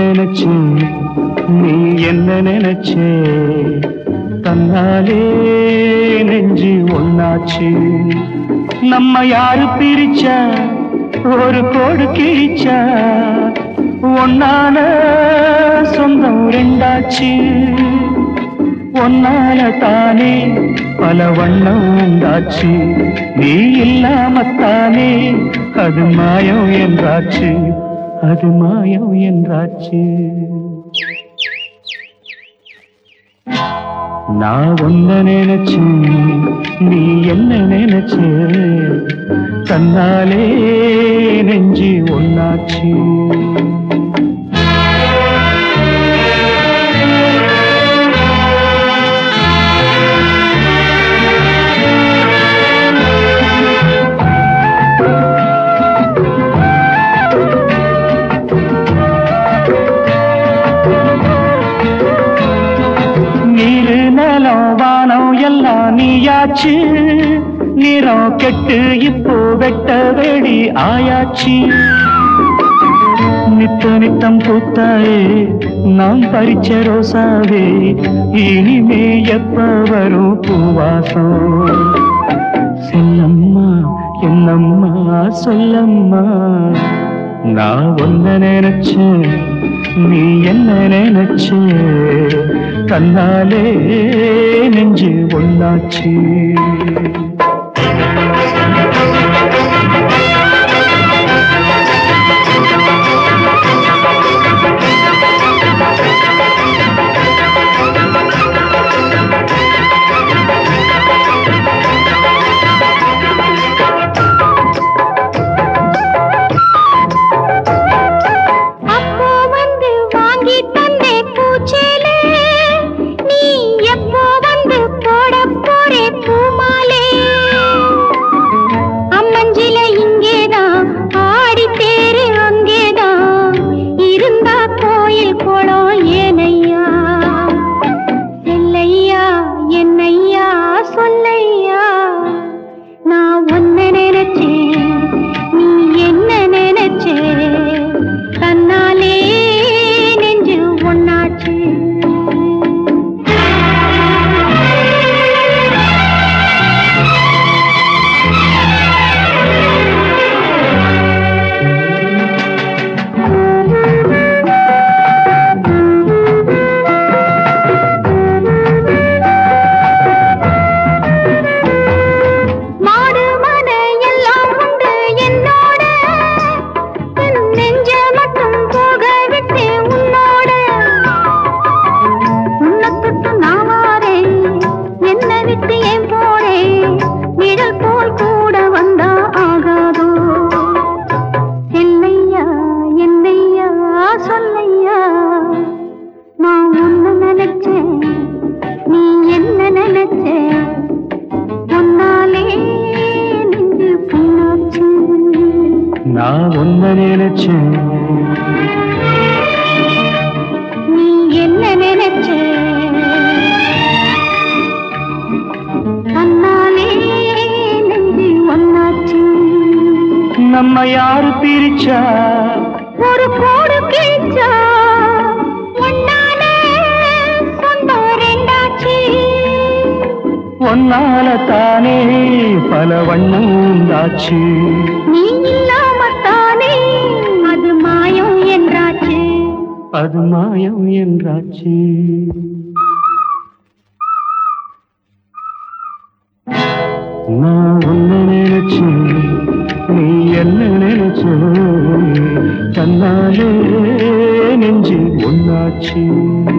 நினைச்சு நீ என்ன நினைச்சே தன்னாலே நெஞ்சு ஒன்னாச்சு நம்ம யாரு பிரிச்சா ஒரு கோடு கிழிச்சா ஒன்னான சொந்தம் ரெண்டாச்சு ஒன்னால தானே பல வண்ணம் உண்டாச்சு நீ இல்லாமத்தானே அது மாயம் என்றாச்சு அது மாயம் என்றாச்சு நான் ஒன்ன நினைச்சேன் நீ என்ன நினைச்சே தன்னாலே நெஞ்சு ஒன்னாச்சு நீரு நிலம் வானம் எல்லாம் நீயாச்சு நிறம் கெட்டு இப்போ வெட்ட வெடி ஆயாச்சு நித்த நித்தம் பூத்தாயே நாம் பறிச்ச ரோசாவே இனிமே எப்ப வரும் பூவாசம் செல்லம்மா என்னம்மா சொல்லம்மா நான் ஒன்ன நினைச்சேன் நீ என்ன நினைச்சே தன்னாலே நெஞ்சு ஒன்னாச்சு அப்போ வந்து வாங்கி தந்தே பூச்சேலே நீ எப்போ வந்து போட போறே பூமாலே அம்மஞ்சில இங்கேதான் ஆடி தேரு அங்கேதான் இருந்தா கோயில் குளம் ஏனையா செல்லையா என்னையா சொல்லையா நான் ஒன்ன நினைச்சேன் நீ என்ன நினைச்சே தன்னாலே நெஞ்சு ஒன்னாச்சு மாடு மன எல்லாம் உண்டு என்னோட என் நெஞ்ச மட்டும் போக விட்டு உன்னோட உன்னை தொட்டு நான் வாரேன் என்னை விட்டு ஏன் போறேன் நிழல் போல் கூட வந்தா ஆகாதோ இல்லையா என்னையா சொல்லையா நான் உன்னை நினைச்சேன் நீ என்ன நினைச்சே உன்னாலே நெஞ்சு புண்ணாச்சு நான் ஒன்ன நினைச்சேன் நீ என்ன நினைச்சே தன்னாலே நெஞ்சு ஒன்னாச்சு நம்ம யாரு பிரிச்சா ஒரு கோடு கிழிச்சா ஒன்னாலே சொந்தம் ரெண்டாச்சு ஒன்னால தானே பல வண்ணம் உண்டாச்சு நீ இல்லாமத்தானே அது மாயம் என்றாச்சு அது மாயம் என்றாச்சு நான் ஒன்ன நினைச்சேன் நீ என்ன நினைச்ச தன்னாலே நெஞ்சு ஒன்னாச்சு